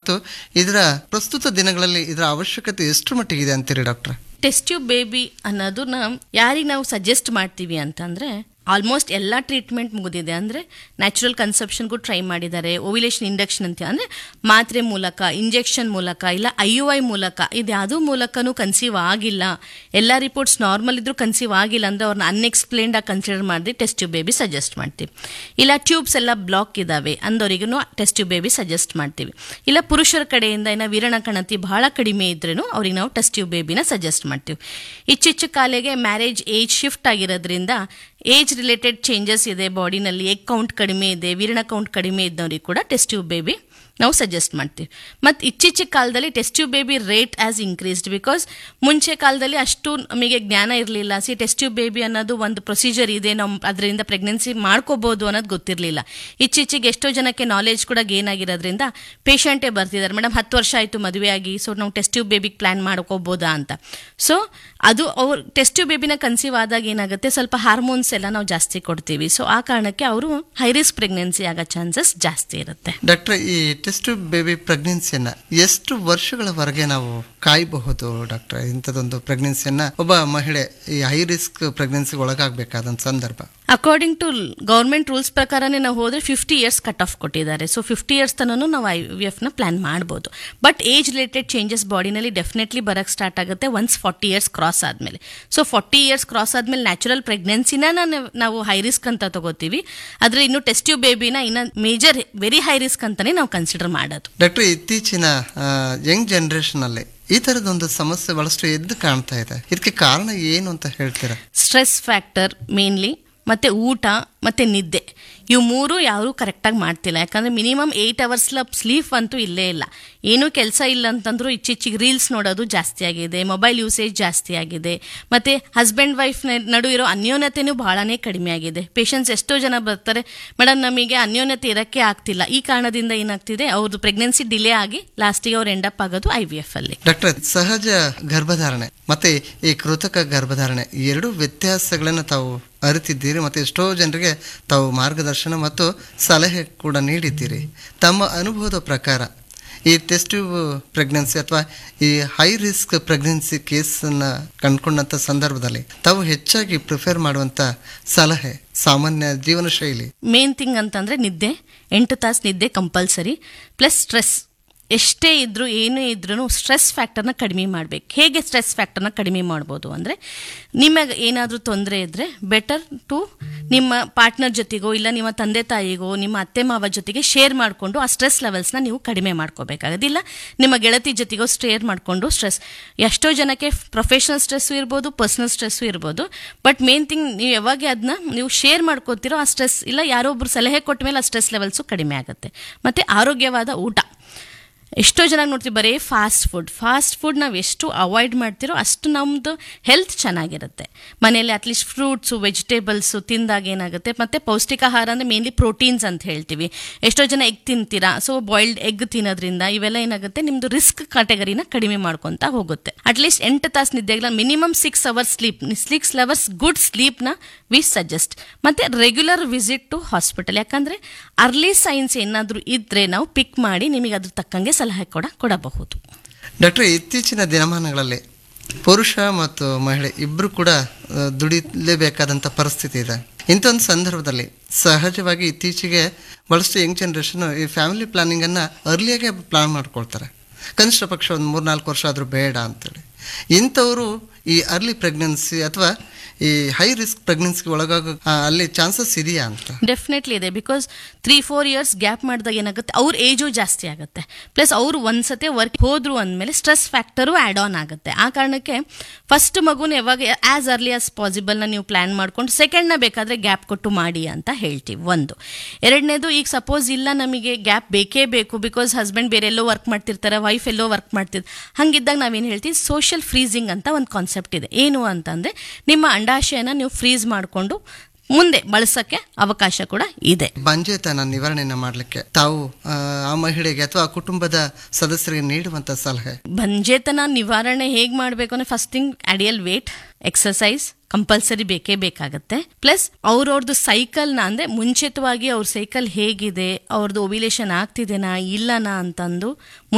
ಮತ್ತು ಇದರ ಪ್ರಸ್ತುತ ದಿನಗಳಲ್ಲಿ ಇದರ ಅವಶ್ಯಕತೆ ಎಷ್ಟು ಮಟ್ಟಿಗಿದೆ ಅಂತೀರಿ ಡಾಕ್ಟ್ರೆ ಟೆಸ್ಟ್ ಟ್ಯೂಬ್ ಬೇಬಿ ಅನ್ನೋದನ್ನ ಯಾರಿಗೆ ನಾವು ಸಜೆಸ್ಟ್ ಮಾಡ್ತೀವಿ ಅಂತಂದ್ರೆ ಆಲ್ಮೋಸ್ಟ್ ಎಲ್ಲ ಟ್ರೀಟ್ಮೆಂಟ್ ಮುಗಿದಿದೆ ಅಂದರೆ ನ್ಯಾಚುರಲ್ ಕನ್ಸೆಪ್ಷನ್ಗೂ ಟ್ರೈ ಮಾಡಿದ್ದಾರೆ ಓವಿಲೇಷನ್ ಇಂಡಕ್ಷನ್ ಅಂತ ಅಂದರೆ ಮಾತ್ರೆ ಮೂಲಕ ಇಂಜೆಕ್ಷನ್ ಮೂಲಕ ಇಲ್ಲ ಐ ಯು ಐ ಮೂಲಕ ಇದು ಯಾವುದೂ ಮೂಲಕನೂ ಕನ್ಸೀವ್ ಆಗಿಲ್ಲ ಎಲ್ಲ ರಿಪೋರ್ಟ್ಸ್ ನಾರ್ಮಲ್ ಇದ್ರೂ ಕನ್ಸೀವ್ ಆಗಿಲ್ಲ ಅಂದರೆ ಅವ್ರನ್ನ ಅನ್ಎಕ್ಸ್ಪ್ಲೇನ್ಡ್ ಆಗಿ ಕನ್ಸಿಡರ್ ಮಾಡಿ ಟೆಸ್ಟ್ ಟ್ಯೂಬ್ ಬೇಬಿ ಸಜೆಸ್ಟ್ ಮಾಡ್ತೀವಿ ಇಲ್ಲ ಟ್ಯೂಬ್ಸ್ ಎಲ್ಲ ಬ್ಲಾಕ್ ಇದ್ದಾವೆ ಅಂದವರಿಗೂ ಟೆಸ್ಟ್ ಟ್ಯೂಬ್ ಬೇಬಿ ಸಜೆಸ್ಟ್ ಮಾಡ್ತೀವಿ ಇಲ್ಲ ಪುರುಷರ ಕಡೆಯಿಂದ ಏನೋ ವೀರಣ ಕಣತಿ ಬಹಳ ಕಡಿಮೆ ಇದ್ರೂ ಅವ್ರಿಗೆ ನಾವು ಟೆಸ್ಟ್ ಟ್ಯೂಬ್ ಬೇಬಿನ ಸಜೆಸ್ಟ್ ಮಾಡ್ತೀವಿ ಇಚ್ಚಿಚ್ಚು ಕಾಲೆಗೆ ಮ್ಯಾರೇಜ್ ಏಜ್ ಶಿಫ್ಟ್ ಆಗಿರೋದ್ರಿಂದ ಏಜ್ ರಿಲೇಟೆಡ್ ಚೇಂಜಸ್ ಇದೆ ಬಾಡಿನಲ್ಲಿ ಎಗ್ ಕೌಂಟ್ ಕಡಿಮೆ ಇದೆ ವೀರಣ ಕೌಂಟ್ ಕಡಿಮೆ ಇದ್ದವ್ರಿಗೆ ಕೂಡ ಟೆಸ್ಟ್ ಟ್ಯೂಬ್ ಬೇಬಿ ನಾವು ಸಜೆಸ್ಟ್ ಮಾಡ್ತೀವಿ ಮತ್ತು ಇತ್ತೀಚಿನ ಕಾಲದಲ್ಲಿ test tube baby rate has increased because ಮುಂಚೆ ಕಾಲದಲ್ಲಿ ಅಷ್ಟು ನಮಗೆ ಜ್ಞಾನ ಇರಲಿಲ್ಲ ಸಿ ಟೆಸ್ಟ್ ಟ್ಯೂಬ್ ಬೇಬಿ ಅನ್ನೋದು ಒಂದು ಪ್ರೊಸೀಜರ್ ಇದೆ ನಾವು ಅದರಿಂದ ಪ್ರೆಗ್ನೆನ್ಸಿ ಮಾಡ್ಕೋಬೋದು ಅನ್ನೋದು ಗೊತ್ತಿರಲಿಲ್ಲ ಇತ್ತೀಚೆಗೆ ಎಷ್ಟೋ ಜನಕ್ಕೆ ನಾಲೆಜ್ ಕೂಡ ಗೇನ್ ಆಗಿರೋದ್ರಿಂದ ಪೇಷಂಟೇ ಬರ್ತಿದ್ದಾರೆ ಮೇಡಮ್ ಹತ್ತು ವರ್ಷ ಆಯಿತು ಮದುವೆ ಆಗಿ ಸೊ ನಾವು ಟೆಸ್ಟ್ ಟ್ಯೂಬ್ ಬೇಬಿಗೆ ಪ್ಲ್ಯಾನ್ ಮಾಡ್ಕೋಬೋದಾ ಅಂತ ಸೊ ಅದು ಅವ್ರು ಟೆಸ್ಟ್ ಟ್ಯೂಬ್ ಬೇಬಿನ ಕನ್ಸೀವ್ ಆದಾಗ ಏನಾಗುತ್ತೆ ಸ್ವಲ್ಪ ಹಾರ್ಮೋನ್ಸ್ ಎಲ್ಲ ನಾವು ಜಾಸ್ತಿ ಕೊಡ್ತೀವಿ ಸೊ ಆ ಕಾರಣಕ್ಕೆ ಅವರು ಹೈ ರಿಸ್ಕ್ ಪ್ರೆಗ್ನೆನ್ಸಿ ಆಗೋ ಚಾನ್ಸಸ್ ಜಾಸ್ತಿ ಇರುತ್ತೆ ಡಾಕ್ಟ್ರೆ ಈ ಟೆಸ್ಟ್ ಬೇಬಿ ಪ್ರೆಗ್ನೆನ್ಸಿಯನ್ನ ಎಷ್ಟು ವರ್ಷಗಳವರೆಗೆ ನಾವು ಕಾಯಬಹುದು ಡಾಕ್ಟ್ರೆ ಇಂಥದ್ದೊಂದು ಪ್ರೆಗ್ನೆನ್ಸಿಯನ್ನ ಒಬ್ಬ ಮಹಿಳೆ ಈ ಹೈ ರಿಸ್ಕ್ ಪ್ರೆಗ್ನೆನ್ಸಿಗೆ ಒಳಗಾಗಬೇಕಾದಂತ ಸಂದರ್ಭ ಅಕಾರ್ಡಿಂಗ್ ಟು ಗೌರ್ಮೆಂಟ್ ರೂಲ್ಸ್ ಪ್ರಕಾರನೇ ನಾವು ಹೋದ್ರೆ ಫಿಫ್ಟಿ ಇಯರ್ಸ್ ಕಟ್ ಆಫ್ ಕೊಟ್ಟಿದ್ದಾರೆ ಸೊ ಫಿಫ್ಟಿ ಇಯರ್ಸ್ ತನೂ ನಾವು ಐ ವಿ ಎಫ್ನ ಪ್ಲಾನ್ ಮಾಡ್ಬೋದು ಬಟ್ ಏಜ್ ರಿಲೇಟೆಡ್ ಚೇಂಜಸ್ ಬಾಡಿನಲ್ಲಿ ಡೆಫಿನೆಟ್ಲಿ ಬರಕ್ಕೆ ಸ್ಟಾರ್ಟ್ ಆಗುತ್ತೆ ಒನ್ಸ್ ಫಾರ್ಟಿ ಇಯರ್ಸ್ ಕ್ರಾಸ್ ಆದಮೇಲೆ ಸೊ ಫಾರ್ಟಿ ಇಯರ್ಸ್ ಕ್ರಾಸ್ ಆದಮೇಲೆ ನ್ಯಾಚುರಲ್ ಪ್ರೆಗ್ನೆನ್ಸಿನ ನಾವು ಹೈ ರಿಸ್ಕ್ ಅಂತ ತಗೋತೀವಿ ಆದರೆ ಇನ್ನು ಟೆಸ್ಟ್ ಟ್ಯೂಬ್ ಬೇಬಿನ ಇನ್ನು ಮೇಜರ್ ವೆರಿ ಹೈ ರಿಸ್ಕ್ ಅಂತಾನೆ ನಾವು ಕನ್ಸಿಡರ್ ಮಾಡೋದು ಡಾಕ್ಟ್ರೆ ಇತ್ತೀಚಿನ ಯಂಗ್ ಜನರೇಷನ್ ಅಲ್ಲಿ ಈ ತರದೊಂದು ಸಮಸ್ಯೆ ಬಹಳಷ್ಟು ಎದ್ದು ಕಾಣ್ತಾ ಇದೆ ಇದಕ್ಕೆ ಕಾರಣ ಏನು ಅಂತ ಹೇಳ್ತೀರಾ ಸ್ಟ್ರೆಸ್ ಫ್ಯಾಕ್ಟರ್ ಮೇನ್ಲಿ ಮತ್ತು ಊಟ ಮತ್ತು ನಿದ್ದೆ ಇವು ಮೂರು ಯಾರೂ ಕರೆಕ್ಟಾಗಿ ಮಾಡ್ತಿಲ್ಲ ಯಾಕಂದರೆ ಮಿನಿಮಮ್ ಏಯ್ಟ್ ಅವರ್ಸ್ ಸ್ಲೀಪ್ ಅಂತೂ ಇಲ್ಲೇ ಇಲ್ಲ ಏನೂ ಕೆಲಸ ಇಲ್ಲ ಅಂತಂದ್ರೂ ಇತ್ತೀಚಿಗೆ ರೀಲ್ಸ್ ನೋಡೋದು ಜಾಸ್ತಿ ಆಗಿದೆ ಮೊಬೈಲ್ ಯೂಸೇಜ್ ಜಾಸ್ತಿ ಆಗಿದೆ ಮತ್ತು ಹಸ್ಬೆಂಡ್ ವೈಫ್ ನಡು ಇರೋ ಅನ್ಯೋನ್ಯತೆನೂ ಬಹಳನೇ ಕಡಿಮೆ ಆಗಿದೆ ಪೇಷಂಟ್ಸ್ ಎಷ್ಟೋ ಜನ ಬರ್ತಾರೆ ಮೇಡಮ್ ನಮಗೆ ಅನ್ಯೋನ್ಯತೆ ಇರೋಕ್ಕೆ ಆಗ್ತಿಲ್ಲ ಈ ಕಾರಣದಿಂದ ಏನಾಗ್ತಿದೆ ಅವ್ರದ್ದು ಪ್ರೆಗ್ನೆನ್ಸಿ ಡಿಲೇ ಆಗಿ ಲಾಸ್ಟಿಗೆ ಅವ್ರು ಎಂಡಪ್ ಆಗೋದು ಐ ವಿ ಎಫ್ ಅಲ್ಲಿ ಡಾಕ್ಟ್ರೆ ಸಹಜ ಗರ್ಭಧಾರಣೆ ಮತ್ತೆ ಈ ಕೃತಕ ಗರ್ಭಧಾರಣೆ ಈ ಎರಡು ವ್ಯತ್ಯಾಸಗಳನ್ನು ತಾವು ಅರಿತಿದ್ದೀರಿ ಮತ್ತು ಎಷ್ಟೋ ಜನರಿಗೆ ತಾವು ಮಾರ್ಗದರ್ಶನ ಮತ್ತು ಸಲಹೆ ಕೂಡ ನೀಡಿದ್ದೀರಿ ತಮ್ಮ ಅನುಭವದ ಪ್ರಕಾರ ಈ ಟೆಸ್ಟ್ ಟ್ಯೂಬ್ ಪ್ರೆಗ್ನೆನ್ಸಿ ಅಥವಾ ಈ ಹೈ ರಿಸ್ಕ್ ಪ್ರೆಗ್ನೆನ್ಸಿ ಕೇಸನ್ನು ಕಂಡುಕೊಂಡಂಥ ಸಂದರ್ಭದಲ್ಲಿ ತಾವು ಹೆಚ್ಚಾಗಿ ಪ್ರಿಫೇರ್ ಮಾಡುವಂಥ ಸಲಹೆ ಸಾಮಾನ್ಯ ಜೀವನ ಶೈಲಿ ಮೇನ್ ಥಿಂಗ್ ಅಂತಂದರೆ ನಿದ್ದೆ ಎಂಟು ತಾಸು ನಿದ್ದೆ ಕಂಪಲ್ಸರಿ ಪ್ಲಸ್ ಸ್ಟ್ರೆಸ್ ಎಷ್ಟೇ ಇದ್ರೂ ಏನೇ ಇದ್ರೂ ಸ್ಟ್ರೆಸ್ ಫ್ಯಾಕ್ಟರ್ನ ಕಡಿಮೆ ಮಾಡಬೇಕು ಹೇಗೆ ಸ್ಟ್ರೆಸ್ ಫ್ಯಾಕ್ಟರ್ನ ಕಡಿಮೆ ಮಾಡ್ಬೋದು ಅಂದರೆ ನಿಮಗೆ ಏನಾದರೂ ತೊಂದರೆ ಇದ್ದರೆ ಬೆಟರ್ ಟು ನಿಮ್ಮ ಪಾರ್ಟ್ನರ್ ಜೊತೆಗೋ ಇಲ್ಲ ನಿಮ್ಮ ತಂದೆ ತಾಯಿಗೋ ನಿಮ್ಮ ಅತ್ತೆ ಮಾವ ಜೊತೆಗೆ ಶೇರ್ ಮಾಡಿಕೊಂಡು ಆ ಸ್ಟ್ರೆಸ್ ಲೆವೆಲ್ಸ್ನ ನೀವು ಕಡಿಮೆ ಮಾಡ್ಕೋಬೇಕಾಗೋದಿಲ್ಲ ನಿಮ್ಮ ಗೆಳತಿ ಜೊತೆಗೋ ಶೇರ್ ಮಾಡಿಕೊಂಡು ಸ್ಟ್ರೆಸ್ ಎಷ್ಟೋ ಜನಕ್ಕೆ ಪ್ರೊಫೆಷನಲ್ ಸ್ಟ್ರೆಸ್ಸು ಇರ್ಬೋದು ಪರ್ಸನಲ್ ಸ್ಟ್ರೆಸ್ಸು ಇರ್ಬೋದು ಬಟ್ ಮೇನ್ ಥಿಂಗ್ ನೀವು ಯಾವಾಗ ಅದನ್ನ ನೀವು ಶೇರ್ ಮಾಡ್ಕೋತಿರೋ ಆ ಸ್ಟ್ರೆಸ್ ಇಲ್ಲ ಯಾರೋ ಒಬ್ರು ಸಲಹೆ ಕೊಟ್ಟ ಮೇಲೆ ಆ ಸ್ಟ್ರೆಸ್ ಲೆವೆಲ್ಸು ಕಡಿಮೆ ಆಗುತ್ತೆ ಮತ್ತು ಆರೋಗ್ಯವಾದ ಊಟ ಎಷ್ಟೋ ಜನ ನೋಡ್ತೀವಿ ಬರೀ ಫಾಸ್ಟ್ ಫುಡ್ ಫಾಸ್ಟ್ ಫುಡ್ ನಾವು ಎಷ್ಟು ಅವಾಯ್ಡ್ ಮಾಡ್ತಿರೋ ಅಷ್ಟು ನಮ್ಮದು ಹೆಲ್ತ್ ಚೆನ್ನಾಗಿರುತ್ತೆ ಮನೆಯಲ್ಲಿ ಅಟ್ಲೀಸ್ಟ್ ಫ್ರೂಟ್ಸು ವೆಜಿಟೇಬಲ್ಸು ತಿಂದಾಗ ಏನಾಗುತ್ತೆ ಮತ್ತು ಪೌಷ್ಟಿಕಾಹಾರ ಅಂದರೆ ಮೇನ್ಲಿ ಪ್ರೋಟೀನ್ಸ್ ಅಂತ ಹೇಳ್ತೀವಿ ಎಷ್ಟೋ ಜನ ಎಗ್ ತಿಂತೀರಾ ಸೊ ಬಾಯ್ಲ್ಡ್ ಎಗ್ ತಿನ್ನೋದ್ರಿಂದ ಇವೆಲ್ಲ ಏನಾಗುತ್ತೆ ನಿಮ್ಮದು ರಿಸ್ಕ್ ಕ್ಯಾಟಗರಿನ ಕಡಿಮೆ ಮಾಡ್ಕೊತಾ ಹೋಗುತ್ತೆ ಅಟ್ಲೀಸ್ಟ್ ಎಂಟು ತಾಸು ನಿದ್ದೆಗಳ minimum six hours sleep six hours good ಸ್ಲೀಪ್ನ ವಿ ಸಜೆಸ್ಟ್ ಮತ್ತು ರೆಗ್ಯುಲರ್ ವಿಸಿಟ್ ಟು ಹಾಸ್ಪಿಟಲ್ ಯಾಕಂದರೆ ಅರ್ಲಿ ಸೈನ್ಸ್ ಏನಾದರೂ ಇದ್ದರೆ ನಾವು ಪಿಕ್ ಮಾಡಿ ನಿಮಗೆ ಅದ್ರ ತಕ್ಕಂಗೆ ಸಲಹೆ ಕೂಡ ಕೊಡಬಹುದು ಡಾಕ್ಟ್ರೆ ಇತ್ತೀಚಿನ ದಿನಮಾನಗಳಲ್ಲಿ ಪುರುಷ ಮತ್ತು ಮಹಿಳೆ ಇಬ್ಬರು ಕೂಡ ಆ, ದುಡಿಲೇಬೇಕಾದಂಥ ಪರಿಸ್ಥಿತಿ ಇದೆ ಇಂಥ ಒಂದು ಸಂದರ್ಭದಲ್ಲಿ ಸಹಜವಾಗಿ ಇತ್ತೀಚೆಗೆ ಭಾಳಷ್ಟು ಯಂಗ್ ಜನ್ರೇಷನ್ ಈ ಫ್ಯಾಮಿಲಿ ಪ್ಲಾನಿಂಗನ್ನು ಅರ್ಲಿಯಾಗೆ ಪ್ಲಾನ್ ಮಾಡ್ಕೊಳ್ತಾರೆ ಕನಿಷ್ಠ ಪಕ್ಷ ಒಂದು ಮೂರ್ನಾಲ್ಕು ವರ್ಷ ಆದರೂ ಬೇಡ ಅಂತೇಳಿ ಇಂಥವರು ಈ ಅರ್ಲಿ ಪ್ರೆಗ್ನೆನ್ಸಿ ಅಥವಾ ಈ ಹೈ ರಿಸ್ಕ್ ಪ್ರೆಗ್ನೆನ್ಸಿಗೆ ಒಳಗಾಗೋ ಆ, ಅಲ್ಲಿ ಚಾನ್ಸಸ್ ಇದೆಯಾ ಅಂತ ಡೆಫಿನೆಟ್ಲಿ ಇದೆ because three four years gap ಮಾಡಿದಾಗ ಏನಾಗುತ್ತೆ ಅವ್ರ ಏಜು ಜಾಸ್ತಿ ಆಗುತ್ತೆ ಪ್ಲಸ್ ಅವರು ಒಂದ್ಸತಿ ವರ್ಕ್ ಹೋದ್ರು ಅಂದಮೇಲೆ ಸ್ಟ್ರೆಸ್ ಫ್ಯಾಕ್ಟರು ಆ್ಯಡ್ ಆನ್ ಆಗುತ್ತೆ ಆ ಕಾರಣಕ್ಕೆ ಫಸ್ಟ್ ಮಗುನ ಯಾವಾಗ ಆ್ಯಸ್ ಅರ್ಲಿ ಆಸ್ ಪಾಸಿಬಲ್ನ ನೀವು ಪ್ಲ್ಯಾನ್ ಮಾಡ್ಕೊಂಡು ಸೆಕೆಂಡ್ನ ಬೇಕಾದರೆ ಗ್ಯಾಪ್ ಕೊಟ್ಟು ಮಾಡಿ ಅಂತ ಹೇಳ್ತೀವಿ ಒಂದು ಎರಡನೇದು ಈಗ ಸಪೋಸ್ ಇಲ್ಲ ನಮಗೆ ಗ್ಯಾಪ್ ಬೇಕೇ ಬೇಕು ಬಿಕಾಸ್ ಹಸ್ಬೆಂಡ್ ಬೇರೆ ಎಲ್ಲೋ ವರ್ಕ್ ಮಾಡ್ತಿರ್ತಾರೆ ವೈಫ್ ಎಲ್ಲೋ ವರ್ಕ್ ಮಾಡ್ತಿರ್ತಾರೆ ಹಂಗಿದ್ದಾಗ ನಾವೇನು ಹೇಳ್ತೀವಿ ಸೋಷಿಯಲ್ ಫ್ರೀಸಿಂಗ್ ಅಂತ ಒಂದು ಕಾನ್ಸೆಪ್ಟ್ ಇದೆ ಏನು ಅಂತಂದರೆ ನಿಮ್ಮ ಅಂಡಾಶಯನ ನೀವು ಫ್ರೀಸ್ ಮಾಡಿಕೊಂಡು ಮುಂದೆ ಬಳಸೋಕ್ಕೆ ಅವಕಾಶ ಕೂಡ ಇದೆ ಬಂಜೆತನ ನಿವಾರಣೆಯನ್ನು ಮಾಡಲಿಕ್ಕೆ ತಾವು ಆ, ಆ ಮಹಿಳೆಗೆ ಅಥವಾ ಆ ಕುಟುಂಬದ ಸದಸ್ಯರಿಗೆ ನೀಡುವಂಥ ಸಲಹೆ ಬಂಜೇತನ ನಿವಾರಣೆ ಹೇಗೆ ಮಾಡಬೇಕು ಅಂದರೆ first thing ideal weight exercise compulsory ಬೇಕೇ ಬೇಕಾಗತ್ತೆ ಪ್ಲಸ್ ಅವ್ರವ್ರದ್ದು ಸೈಕಲ್ನ ಅಂದರೆ ಮುಂಚಿತವಾಗಿ ಅವ್ರ ಸೈಕಲ್ ಹೇಗಿದೆ ಅವ್ರದ್ದು ಓವಿಲೇಷನ್ ಆಗ್ತಿದೆನಾ ಇಲ್ಲನಾ ಅಂತಂದು